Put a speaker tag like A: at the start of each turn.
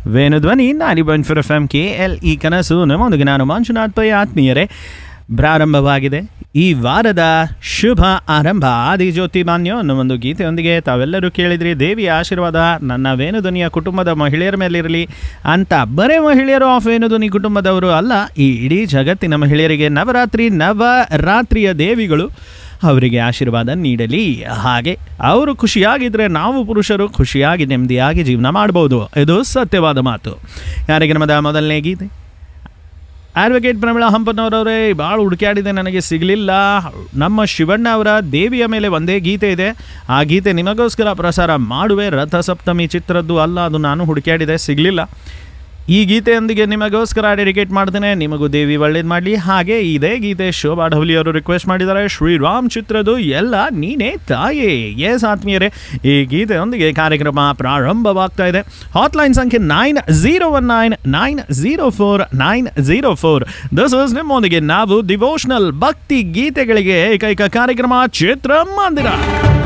A: ವೇಣುಧ್ವನಿ ninety point four F M K L E ಕನಸು ನಮ್ಮೊಂದಿಗೆ ನಾನು ಮಂಜುನಾಥ್ ಪೈ ಆತ್ಮೀಯರೇ ಪ್ರಾರಂಭವಾಗಿದೆ ಈ ವಾರದ ಶುಭ ಆರಂಭ ಆದಿಜ್ಯೋತಿ ಮಾನ್ಯ ಅನ್ನೋ ಒಂದು ಗೀತೆಯೊಂದಿಗೆ ತಾವೆಲ್ಲರೂ ಕೇಳಿದ್ರಿ ದೇವಿಯ ಆಶೀರ್ವಾದ ನನ್ನ ವೇಣುಧ್ವನಿಯ ಕುಟುಂಬದ ಮಹಿಳೆಯರ ಮೇಲಿರಲಿ ಅಂತ ಬರೇ ಮಹಿಳೆಯರು ಆಫ್ ವೇಣುಧ್ವನಿ ಕುಟುಂಬದವರು ಅಲ್ಲ ಈ ಇಡೀ ಜಗತ್ತಿನ ಮಹಿಳೆಯರಿಗೆ ನವರಾತ್ರಿ ನವರಾತ್ರಿಯ ದೇವಿಗಳು ಅವರಿಗೆ ಆಶೀರ್ವಾದ ನೀಡಲಿ ಹಾಗೆ ಅವರು ಖುಷಿಯಾಗಿದ್ದರೆ ನಾವು ಪುರುಷರು ಖುಷಿಯಾಗಿ ನೆಮ್ಮದಿಯಾಗಿ ಜೀವನ ಮಾಡ್ಬೋದು ಇದು ಸತ್ಯವಾದ ಮಾತು ಯಾರಿಗೆ ನಮ್ಮದ ಮೊದಲನೇ ಗೀತೆ ಅಡ್ವೊಕೇಟ್ ಪ್ರಮೀಳಾ ಹಂಪನವರವರೇ ಭಾಳ ಹುಡುಕ್ಯಾಡಿದೆ ನನಗೆ ಸಿಗಲಿಲ್ಲ ನಮ್ಮ ಶಿವಣ್ಣ ಅವರ ದೇವಿಯ ಮೇಲೆ ಒಂದೇ ಗೀತೆ ಇದೆ ಆ ಗೀತೆ ನಿಮಗೋಸ್ಕರ ಪ್ರಸಾರ ಮಾಡುವೆ ರಥಸಪ್ತಮಿ ಚಿತ್ರದ್ದು ಅಲ್ಲ ಅದು ನಾನು ಹುಡುಕ್ಯಾಡಿದೆ ಸಿಗಲಿಲ್ಲ ಈ ಗೀತೆಯೊಂದಿಗೆ ನಿಮಗೋಸ್ಕರ ಡೆಡಿಕೇಟ್ ಮಾಡ್ತೇನೆ ನಿಮಗೂ ದೇವಿ ಒಳ್ಳೇದು ಮಾಡಲಿ ಹಾಗೆ ಇದೇ ಗೀತೆ ಶೋಭಾ ಢವಲಿ ಅವರು ರಿಕ್ವೆಸ್ಟ್ ಮಾಡಿದ್ದಾರೆ ಶ್ರೀರಾಮ್ ಚಿತ್ರದ ಎಲ್ಲ ನೀನೇ ತಾಯೇ ಎಸ್ ಆತ್ಮೀಯರೇ ಈ ಗೀತೆಯೊಂದಿಗೆ ಕಾರ್ಯಕ್ರಮ ಪ್ರಾರಂಭವಾಗ್ತಾ ಇದೆ ಹಾಟ್ಲೈನ್ ಸಂಖ್ಯೆ nine zero one nine nine zero four nine zero four this is ನಿಮ್ಮೊಂದಿಗೆ ನಾವು ಡಿವೋಷನಲ್ ಭಕ್ತಿ ಗೀತೆಗಳಿಗೆ ಏಕೈಕ ಕಾರ್ಯಕ್ರಮ ಚಿತ್ರ ಮಂದಿರ